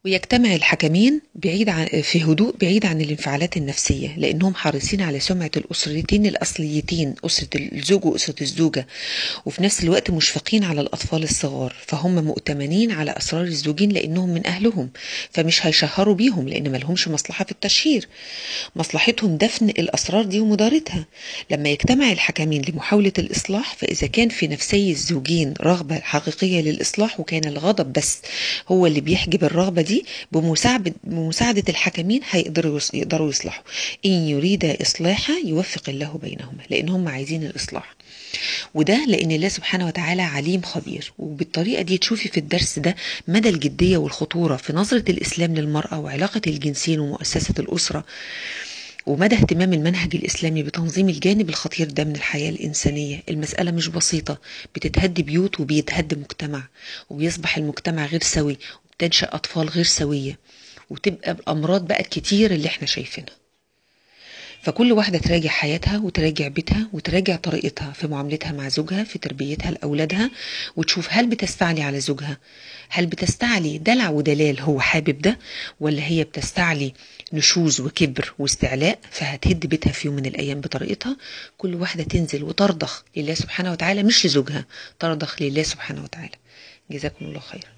ويجتمع الحكمين بعيد عن في هدوء بعيد عن الانفعالات النفسية لأنهم حريصين على سمعة الأسرتين الأصليتين أسرة الزوج وأسرة الزوجة وفي نفس الوقت مشفقين على الأطفال الصغار فهم مؤتمنين على أسرار الزوجين لأنهم من أهلهم فمش هيشهروا بيهم لأن ملهمش مصلحة في التشهير مصلحتهم دفن الأسرار دي ومدارتها لما يجتمع الحكمين لمحاولة الإصلاح فإذا كان في نفسي الزوجين رغبة حقيقية للإصلاح وكان الغضب بس هو اللي بيحجب الرغبة دي بمساعدة, بمساعدة الحكمين هيقدروا يقدروا يصلحوا إن يريد إصلاحا يوفق الله بينهما لأن هم عايزين الإصلاح وده لأن الله سبحانه وتعالى عليم خبير وبالطريقة دي تشوفي في الدرس ده مدى الجدية والخطورة في نظرة الإسلام للمرأة وعلاقة الجنسين ومؤسسة الأسرة ومدى اهتمام المنهج الإسلامي بتنظيم الجانب الخطير ده من الحياة الإنسانية المسألة مش بسيطة بتتهد بيوت وبيتهد مجتمع وبيصبح المجتمع غير سوي وبتنشأ أطفال غير سوية وتبقى الأمراض بقى الكتير اللي احنا شايفينها فكل واحدة تراجع حياتها وتراجع بيتها وتراجع طريقتها في معاملتها مع زوجها في تربيتها لأولادها وتشوف هل بتستعلي على زوجها هل بتستعلي دلع ودلال هو حابب ده ولا هي بتستعلي نشوز وكبر واستعلاء فهتهد بيتها في يوم من الأيام بطريقتها كل واحدة تنزل وترضخ لله سبحانه وتعالى مش لزوجها ترضخ لله سبحانه وتعالى جزاكم الله خيرا